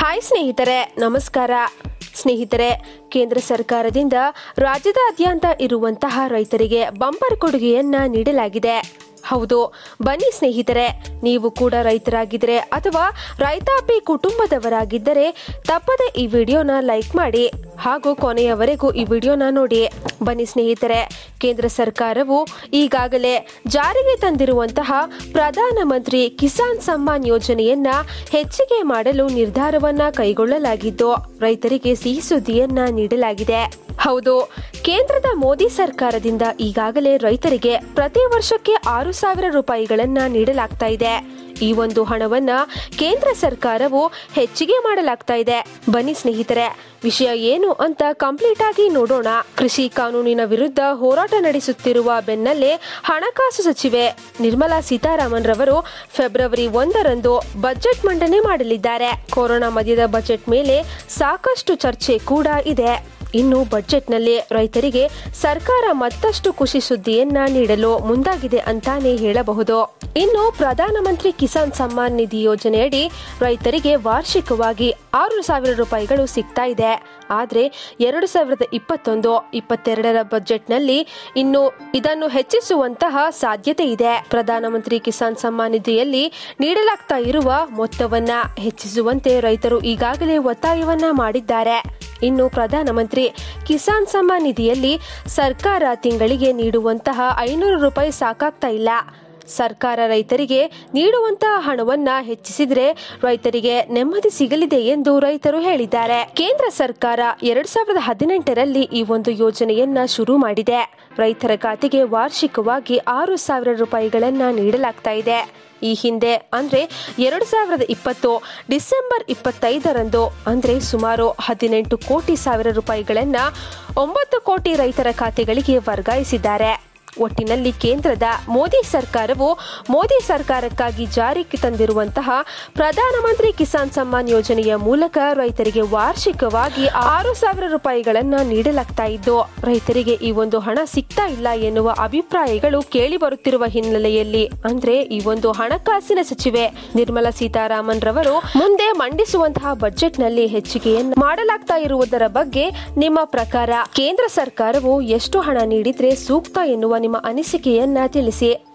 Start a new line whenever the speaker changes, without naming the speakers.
hi ಸ್ನೇಹಿತರೆ ನಮಸ್ಕಾರ ಸ್ನೇಹಿತರೆ ಕೇಂದ್ರ ಸರ್ಕಾರದಿಂದ ರಾಜ್ಯದಾದ್ಯಂತ ಇರುವಂತಹ ರೈತರಿಗೆ ಬಂಪರ್ ಕೊಡುಗೆಯನ್ನ ನೀಡಲಾಗಿದೆ ಹೌದು ಬನ್ನಿ ಸ್ನೇಹಿತರೆ ನೀವು ಕೂಡ ರೈತರಾಗಿದ್ದರೆ ಅಥವಾ ರೈತಾಪಿ ಕುಟುಂಬದವರಾಗಿದ್ದರೆ ತಪ್ಪದೆ ಈ ವಿಡಿಯೋನ ಲೈಕ್ ಮಾಡಿ ಹಾಗೂ ಕೊನೆಯವರೆಗೂ ಈ ವಿಡಿಯೋನ ನೋಡಿ ಬನ್ನಿ ಸ್ನೇಹಿತರೆ ಕೇಂದ್ರ ಸರ್ಕಾರವು ಈಗಾಗಲೇ ಜಾರಿಗೆ ತಂದಿರುವಂತಹ ಪ್ರಧಾನಮಂತ್ರಿ ಕಿಸಾನ್ ಸಮ್ಮಾನ್ ಯೋಜನೆಯನ್ನ ಹೆಚ್ಚಿಗೆ ಮಾಡಲು ನಿರ್ಧಾರವನ್ನ ಕೈಗೊಳ್ಳಲಾಗಿದ್ದು ರೈತರಿಗೆ ಸಿಹಿ ಸುದ್ದಿಯನ್ನ ನೀಡಲಾಗಿದೆ ಹೌದು ಕೇಂದ್ರದ ಮೋದಿ ಸರ್ಕಾರದಿಂದ ಈಗಾಗಲೇ ರೈತರಿಗೆ ಪ್ರತಿ ವರ್ಷಕ್ಕೆ ಆರು ಸಾವಿರ ರೂಪಾಯಿಗಳನ್ನ ನೀಡಲಾಗ್ತಾ ಇದೆ ಈ ಒಂದು ಹಣವನ್ನ ಕೇಂದ್ರ ಸರ್ಕಾರವು ಹೆಚ್ಚಿಗೆ ಮಾಡಲಾಗ್ತಾ ಇದೆ ಬನ್ನಿ ಸ್ನೇಹಿತರೆ ವಿಷಯ ಏನು ಅಂತ ಕಂಪ್ಲೀಟ್ ಆಗಿ ನೋಡೋಣ ಕೃಷಿ ಕಾನೂನಿನ ವಿರುದ್ಧ ಹೋರಾಟ ನಡೆಸುತ್ತಿರುವ ಬೆನ್ನಲ್ಲೇ ಹಣಕಾಸು ಸಚಿವೆ ನಿರ್ಮಲಾ ಸೀತಾರಾಮನ್ ರವರು ಫೆಬ್ರವರಿ ಒಂದರಂದು ಬಜೆಟ್ ಮಂಡನೆ ಮಾಡಲಿದ್ದಾರೆ ಕೊರೋನಾ ಮಧ್ಯದ ಬಜೆಟ್ ಮೇಲೆ ಸಾಕಷ್ಟು ಚರ್ಚೆ ಕೂಡ ಇದೆ ಇನ್ನು ಬಜೆಟ್ನಲ್ಲಿ ರೈತರಿಗೆ ಸರ್ಕಾರ ಮತ್ತಷ್ಟು ಖುಷಿ ಸುದ್ದಿಯನ್ನ ನೀಡಲು ಮುಂದಾಗಿದೆ ಅಂತಾನೆ ಹೇಳಬಹುದು ಇನ್ನು ಪ್ರಧಾನಮಂತ್ರಿ ಕಿಸಾನ್ ಸಮ್ಮಾನ್ ನಿಧಿ ಯೋಜನೆಯಡಿ ರೈತರಿಗೆ ವಾರ್ಷಿಕವಾಗಿ ಆರು ಸಾವಿರ ರೂಪಾಯಿಗಳು ಸಿಗ್ತಾ ಇದೆ ಆದ್ರೆ ಎರಡು ಸಾವಿರದ ಇಪ್ಪತ್ತೊಂದು ಇಪ್ಪತ್ತೆರಡರ ಬಜೆಟ್ನಲ್ಲಿ ಇನ್ನು ಇದನ್ನು ಹೆಚ್ಚಿಸುವಂತಹ ಸಾಧ್ಯತೆ ಇದೆ ಪ್ರಧಾನಮಂತ್ರಿ ಕಿಸಾನ್ ಸಮ್ಮಾನ್ ನಿಧಿಯಲ್ಲಿ ನೀಡಲಾಗ್ತಾ ಇರುವ ಮೊತ್ತವನ್ನ ಹೆಚ್ಚಿಸುವಂತೆ ರೈತರು ಈಗಾಗಲೇ ಒತ್ತಾಯವನ್ನ ಮಾಡಿದ್ದಾರೆ ಇನ್ನು ಪ್ರಧಾನಮಂತ್ರಿ ಕಿಸಾನ್ ಸಮ್ಮಾನ್ ನಿಧಿಯಲ್ಲಿ ಸರ್ಕಾರ ತಿಂಗಳಿಗೆ ನೀಡುವಂತಹ ಐನೂರು ರೂಪಾಯಿ ಸಾಕಾಗ್ತಾ ಇಲ್ಲ ಸರ್ಕಾರ ರೈತರಿಗೆ ನೀಡುವಂತಹ ಹಣವನ್ನ ಹೆಚ್ಚಿಸಿದ್ರೆ ರೈತರಿಗೆ ನೆಮ್ಮದಿ ಸಿಗಲಿದೆ ಎಂದು ರೈತರು ಹೇಳಿದ್ದಾರೆ ಕೇಂದ್ರ ಸರ್ಕಾರ ಎರಡ್ ಸಾವಿರದ ಹದಿನೆಂಟರಲ್ಲಿ ಈ ಒಂದು ಯೋಜನೆಯನ್ನ ಶುರು ಮಾಡಿದೆ ರೈತರ ಖಾತೆಗೆ ವಾರ್ಷಿಕವಾಗಿ ಆರು ಸಾವಿರ ರೂಪಾಯಿಗಳನ್ನ ನೀಡಲಾಗ್ತಾ ಇದೆ ಈ ಹಿಂದೆ ಅಂದ್ರೆ ಎರಡು ಸಾವಿರದ ಇಪ್ಪತ್ತು ಡಿಸೆಂಬರ್ ಇಪ್ಪತ್ತೈದರಂದು ಅಂದ್ರೆ ಸುಮಾರು ಹದಿನೆಂಟು ಕೋಟಿ ಸಾವಿರ ರೂಪಾಯಿಗಳನ್ನ ಒಂಬತ್ತು ಕೋಟಿ ರೈತರ ಖಾತೆಗಳಿಗೆ ವರ್ಗಾಯಿಸಿದ್ದಾರೆ ಒಟ್ಟಿನಲ್ಲಿ ಕೇಂದ್ರದ ಮೋದಿ ಸರ್ಕಾರವು ಮೋದಿ ಸರ್ಕಾರಕ್ಕಾಗಿ ಜಾರಿಗೆ ತಂದಿರುವಂತಹ ಪ್ರಧಾನಮಂತ್ರಿ ಕಿಸಾನ್ ಸಮ್ಮಾನ್ ಯೋಜನೆಯ ಮೂಲಕ ರೈತರಿಗೆ ವಾರ್ಷಿಕವಾಗಿ ಆರು ಸಾವಿರ ರೂಪಾಯಿಗಳನ್ನ ನೀಡಲಾಗ್ತಾ ಇದ್ದು ರೈತರಿಗೆ ಈ ಒಂದು ಹಣ ಸಿಗ್ತಾ ಇಲ್ಲ ಎನ್ನುವ ಅಭಿಪ್ರಾಯಗಳು ಕೇಳಿ ಬರುತ್ತಿರುವ ಹಿನ್ನೆಲೆಯಲ್ಲಿ ಅಂದ್ರೆ ಈ ಒಂದು ಹಣಕಾಸಿನ ಸಚಿವೆ ನಿರ್ಮಲಾ ಸೀತಾರಾಮನ್ ರವರು ಮುಂದೆ ಮಂಡಿಸುವಂತಹ ಬಜೆಟ್ ನಲ್ಲಿ ಹೆಚ್ಚಿಗೆಯನ್ನು ಮಾಡಲಾಗ್ತಾ ಇರುವುದರ ಬಗ್ಗೆ ನಿಮ್ಮ ಪ್ರಕಾರ ಕೇಂದ್ರ ಸರ್ಕಾರವು ಎಷ್ಟು ಹಣ ನೀಡಿದ್ರೆ ಸೂಕ್ತ ಎನ್ನುವ ನಿಮ್ಮ ಅನಿಸಿಕೆಯನ್ನ ತಿಳಿಸಿ